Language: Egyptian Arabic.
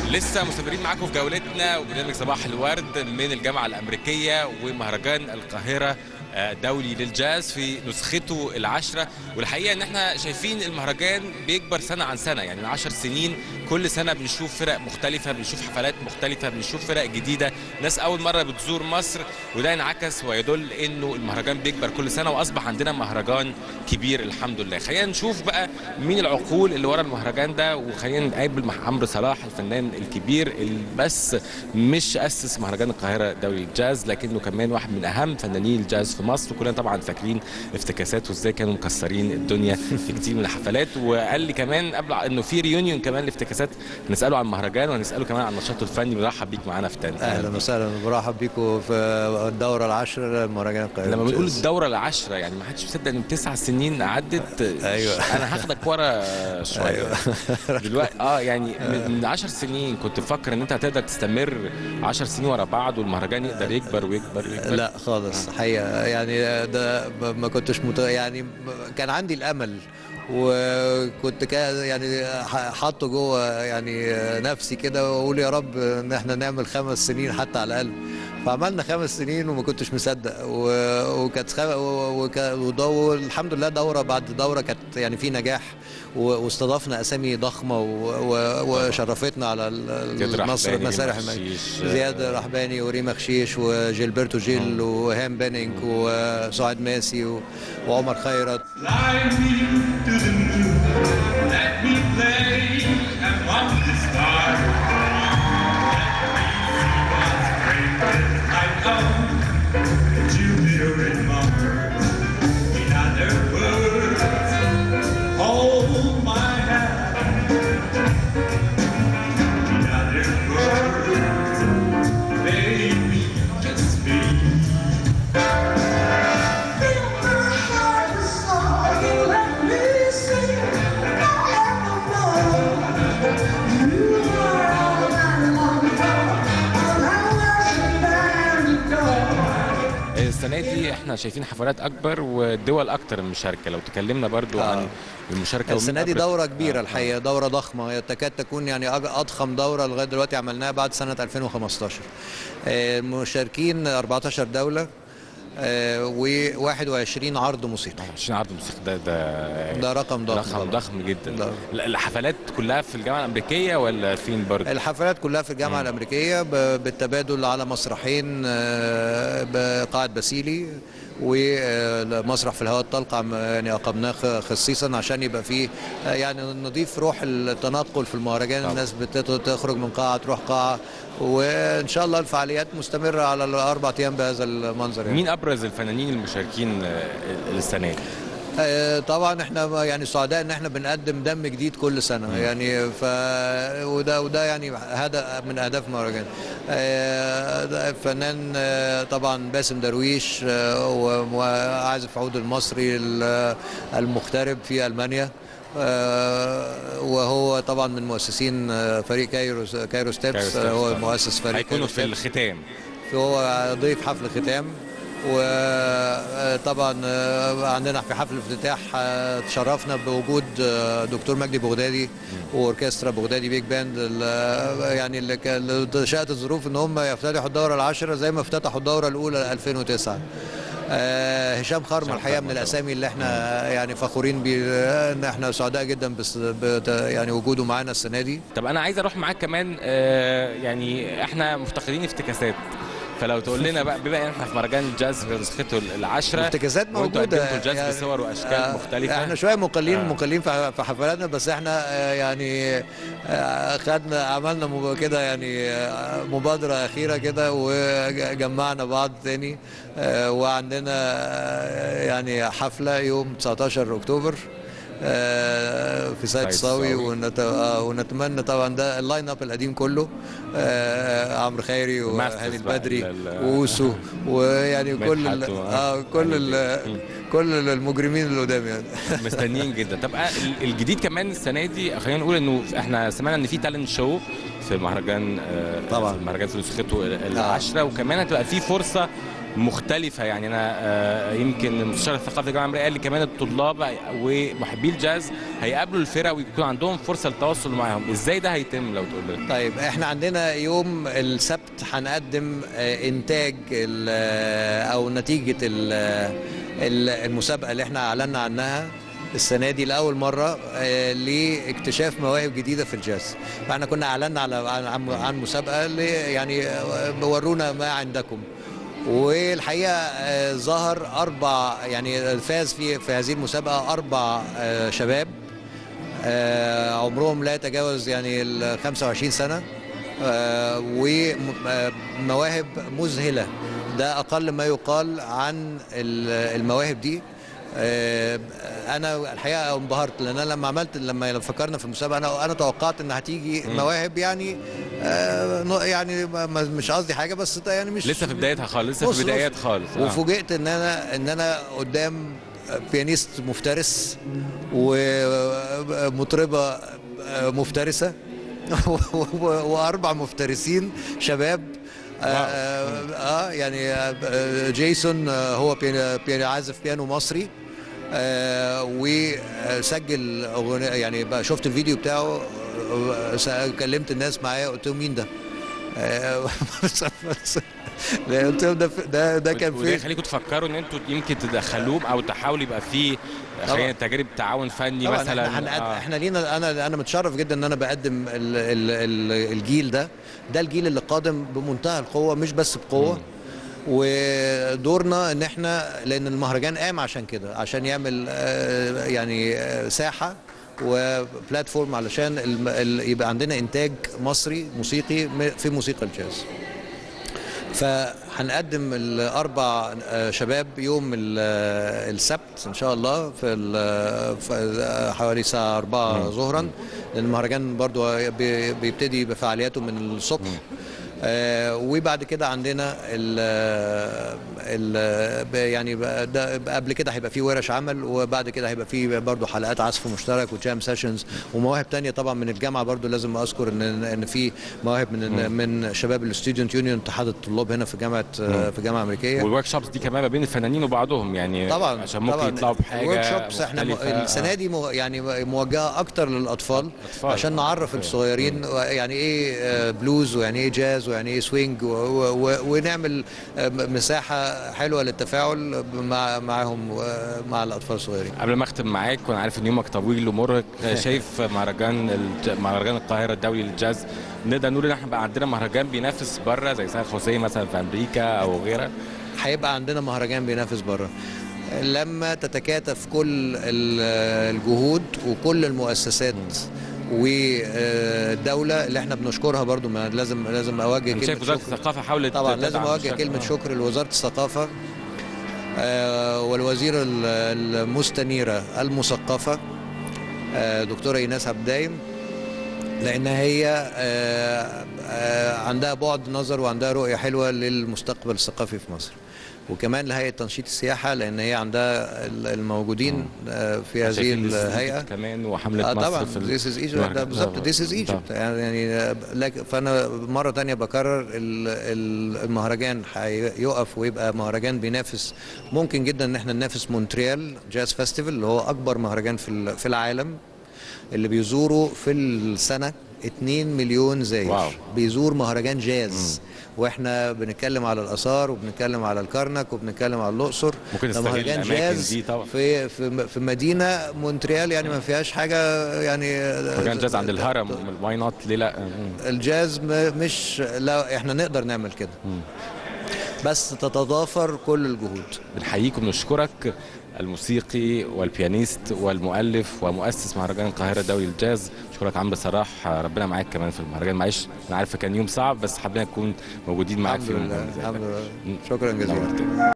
لسه مستمرين معاكم في جولتنا وبرنامج صباح الورد من الجامعة الأمريكية ومهرجان القاهرة آه، دولي للجاز في نسخته العشرة والحقيقة ان احنا شايفين المهرجان بيكبر سنة عن سنة يعني من عشر سنين كل سنة بنشوف فرق مختلفة بنشوف حفلات مختلفة بنشوف فرق جديدة ناس أول مرة بتزور مصر وده ينعكس ويدل انه المهرجان بيكبر كل سنة وأصبح عندنا مهرجان كبير الحمد لله خلينا نشوف بقى مين العقول اللي ورا المهرجان ده وخلينا نقابل مع عمرو صلاح الفنان الكبير اللي بس مش أسس مهرجان القاهرة دولي للجاز لكنه كمان واحد من أهم فنانين الجاز في مصر وكلنا طبعا فاكرين افتكاساته ازاي كانوا مكسرين الدنيا في كتير من الحفلات وقال لي كمان قبل انه في ريونيون كمان لافتكاسات هنساله عن المهرجان وهنساله كمان عن نشاطه الفني بنرحب بيك معانا في تاني اهلا وسهلا برحب بيكم في الدوره العاشره لمهرجان القاهره لما بنقول الدوره العشره يعني ما حدش مصدق ان تسع سنين عدت أيوة. انا هاخدك ورا شويه أيوة. دلوقتي اه يعني من من 10 سنين كنت مفكر ان انت هتقدر تستمر 10 سنين ورا بعض والمهرجان يقدر يكبر ويكبر ويكبر لا خالص حقيقه يعني ده ما كنتش مت... يعني كان عندي الامل وكنت كا يعني حاطه جوه يعني نفسي كده واقول يا رب ان احنا نعمل خمس سنين حتى على الاقل فعملنا خمس سنين وما كنتش مصدق و- وكانت خم... وك... ودو... الحمد لله دوره بعد دوره كانت يعني في نجاح و- واستضفنا اسامي ضخمه و... و... وشرفتنا على ال- زياد مصر رحباني، مسارح ريما المجد. خشيش. زياد رحباني وريما خشيش وجيلبرتو جيل وهام بينينج وسعاد ماسي و... وعمر خيرت Fly me to the moon, let me play among the stars. Let me see what's great I know Jupiter and Mars. In other words, hold my hand. In other words, baby, just me. Fill my heart with song and let me sing forevermore. You are all I long for, all I worship and adore. السنه دي احنا شايفين حفلات اكبر ودول اكتر المشاركه لو تكلمنا برضو آه. عن المشاركه ومين السنه دي أبرز- دوره كبيره آه. الحقيقه دوره ضخمه هي تكاد تكون يعني أج- اضخم دوره لغايه دلوقتي عملناها بعد سنه 2015 آه، المشاركين 14 دوله و21 عرض موسيقي 20 عرض موسيقى ده ده ده رقم ضخم رقم طبعاً. ضخم جدا ده. لا، الحفلات كلها في الجامعه الامريكيه ولا فين برضه الحفلات كلها في الجامعه الامريكيه ب- بالتبادل على مسرحين آه، بقاعه باسيلي ومسرح في الهواء الطلق عم- يعني اقمناه خ- خصيصا عشان يبقى فيه آه، يعني نضيف روح التنقل في المهرجان طبعا. الناس بت- تخرج من قاعه تروح قاعه وان شاء الله الفعاليات مستمره على الاربع ايام بهذا المنظر يعني. مين ابرز الفنانين المشاركين آه، السنه دي آه، طبعا احنا يعني سعداء ان احنا بنقدم دم جديد كل سنه يعني ف وده وده يعني هدف من اهداف المهرجان آه، ده الفنان آه، طبعا باسم درويش آه، و- وعازف عود المصري ال- المغترب في المانيا آه، وهو طبعا من مؤسسين آه، فريق كايرو كايرو ستيبس كايرو ستيبس آه، هو طبعاً. مؤسس فريق هيكونوا كايرو في ستيبس. الختام هو ضيف حفل ختام وطبعا عندنا في حفل الافتتاح آه، تشرفنا بوجود آه، دكتور مجدي بغدادي واوركسترا بغدادي بيج باند ال- يعني اللي كان- اللي شاءت الظروف ان هم يفتتحوا الدوره العاشره زي ما افتتحوا الدوره الاولى 2009 آه، هشام خرم هشام الحقيقه خرم من طبعاً. الاسامي اللي احنا يعني فخورين بيه ان احنا سعداء جدا بس بت- يعني وجوده معانا السنه دي طب انا عايز اروح معاك كمان آه، يعني احنا مفتقدين افتكاسات فلو تقول لنا بقى بما ان احنا في مهرجان الجاز في نسخته العشره افتكاسات وانتوا موجوده قدمتوا الجاز يعني بصور واشكال آه، مختلفه احنا شويه مقلين آه. آه. مقلين في في حفلاتنا بس احنا آه، يعني آه، خدنا عملنا مب- كده يعني آه، مبادره اخيره كده وجمعنا بعض تاني آه، وعندنا آه، يعني حفله يوم 19 اكتوبر آه، في سيد سيد صاوي الصاوي. ونت... آه، ونتمنى طبعا ده اللاين اب القديم كله آه، عمرو خيري الماسترز وهاني بقى، البدري ال- ال- ووسو ويعني كل ال... مدحت و- اه كل ال... كل المجرمين اللي قدام يعني مستنيين جدا طب آه، ال- الجديد كمان السنه دي خلينا نقول انه احنا سمعنا ان في تالنت شو في المهرجان آه، طبعاً. في المهرجان في نسخته ال- العاشره وكمان هتبقى في فرصه مختلفه يعني انا آه، يمكن مستشار الثقافه الجامعه الامريكيه قال لي كمان الطلاب ومحبي الجاز هيقابلوا الفرق ويكون عندهم فرصه للتواصل معاهم ازاي ده هيتم لو تقول لنا طيب احنا عندنا يوم السبت هنقدم آه، انتاج ال- آه، او نتيجه ال- ال- المسابقه اللي احنا اعلنا عنها السنه دي لاول مره آه، لاكتشاف مواهب جديده في الجاز فاحنا كنا اعلنا على عن عن- عن مسابقه اللي يعني آه، ورونا ما عندكم والحقيقه آه، ظهر اربع يعني فاز في في هذه المسابقه اربع آه، شباب آه، عمرهم لا يتجاوز يعني ال 25 سنه آه، ومواهب مذهله ده اقل ما يقال عن ال- المواهب دي آه، انا الحقيقه انبهرت لان انا لما عملت لما فكرنا في المسابقه انا انا توقعت ان هتيجي مواهب يعني آه، نوع- يعني ما- ما- مش قصدي حاجه بس ده يعني مش لسه في بدايتها خالص لسه بص- في بص. بدايات خالص آه. وفوجئت ان انا ان انا قدام بيانيست مفترس ومطربه مفترسه واربع مفترسين شباب آه, اه يعني آه، جيسون آه، هو بيانو بيانو- عازف بيانو مصري آه وسجل أغنية يعني بقى شفت الفيديو بتاعه آه، س- كلمت الناس معايا قلت لهم مين ده؟ آه، بس- بس- لا، قلت لهم ده ده ده كان وده فين؟ يخليكم تفكروا ان انتوا يمكن تدخلوه او تحاولوا يبقى فيه خلينا تجارب تعاون فني طبعا مثلا احنا هنقد... آه. احنا لينا انا انا متشرف جدا ان انا بقدم ال... ال... ال... الجيل ده ده الجيل اللي قادم بمنتهى القوه مش بس بقوه ودورنا ان احنا لان المهرجان قام عشان كده عشان يعمل آه، يعني آه، ساحه وبلاتفورم علشان الم... ال... يبقى عندنا انتاج مصري موسيقي م- في موسيقى الجاز فهنقدم الاربع آه، شباب يوم ال- آه، السبت ان شاء الله في ال- في آه، حوالي الساعه 4 ظهرا لان المهرجان برضو بي- بيبتدي بفعالياته من الصبح آه وبعد كده عندنا ال ال يعني بقى ده بقى قبل كده هيبقى في ورش عمل وبعد كده هيبقى في برضه حلقات عزف مشترك وجام سيشنز ومواهب تانية طبعا من الجامعه برضه لازم اذكر ان ان في مواهب من من شباب الستودنت يونيون اتحاد الطلاب هنا في جامعه في جامعه امريكيه والورك شوبس دي كمان ما بين الفنانين وبعضهم يعني طبعا عشان ممكن طبعا يطلعوا بحاجه الورك شوبس احنا م... مختلفة. السنه دي مو... يعني موجهه اكتر للاطفال أطفال. عشان نعرف أوكي. الصغيرين يعني ايه آه، بلوز ويعني ايه جاز ويعني ايه سوينج و... و... و... ونعمل آه، م- مساحه حلوه للتفاعل مع معاهم ومع الاطفال الصغيرين قبل ما اختم معاك وانا عارف ان يومك طويل ومرهق شايف مهرجان الج... مهرجان القاهره الدولي للجاز نقدر نقول ان احنا بقى عندنا مهرجان بينافس بره زي سان خوسيه مثلا في امريكا او غيرها هيبقى عندنا مهرجان بينافس بره لما تتكاتف كل ال- الجهود وكل المؤسسات والدولة اللي احنا بنشكرها برضو ما لازم لازم اوجه انا كلمة شايف وزاره شكر الثقافه حاولت طبعا تدعم لازم اوجه بشكل- كلمة آه. شكر لوزارة الثقافة آه، والوزيرة ال- المستنيرة المثقفة آه، دكتورة ايناس عبد الدايم لان هي آه، آه، عندها بعد نظر وعندها رؤيه حلوه للمستقبل الثقافي في مصر وكمان لهيئه تنشيط السياحه لان هي عندها ال- الموجودين آه، في هذه شايفين This is الهيئه Egypt كمان وحمله اه مصر طبعا في ال- ذيس از ايجيبت ده المهرجان. بالظبط طبعاً. ذيس از ايجيبت طبعاً. يعني آه، لك فانا مره تانية بكرر ال- ال- المهرجان هيقف ويبقى مهرجان بينافس ممكن جدا ان احنا ننافس مونتريال جاز فيستيفال اللي هو اكبر مهرجان في ال- في العالم اللي بيزوروا في السنه 2 مليون زائر واو. بيزور مهرجان جاز واحنا بنتكلم على الاثار وبنتكلم على الكرنك وبنتكلم على الاقصر ممكن ده نستغل مهرجان الأماكن جاز دي طبعاً. في في في مدينه مونتريال يعني ما فيهاش حاجه يعني مهرجان جاز عند الهرم واي نوت ليه لا مم. الجاز م- مش لا احنا نقدر نعمل كده بس تتضافر كل الجهود بنحييك وبنشكرك الموسيقي والبيانيست والمؤلف ومؤسس مهرجان القاهره الدولي للجاز بشكرك عمرو صلاح ربنا معاك كمان في المهرجان معلش انا عارف كان يوم صعب بس حابين نكون موجودين معاك الحمد في يوم لله مهم زي ده. الحمد لله شكرا جزيلا نورتنا.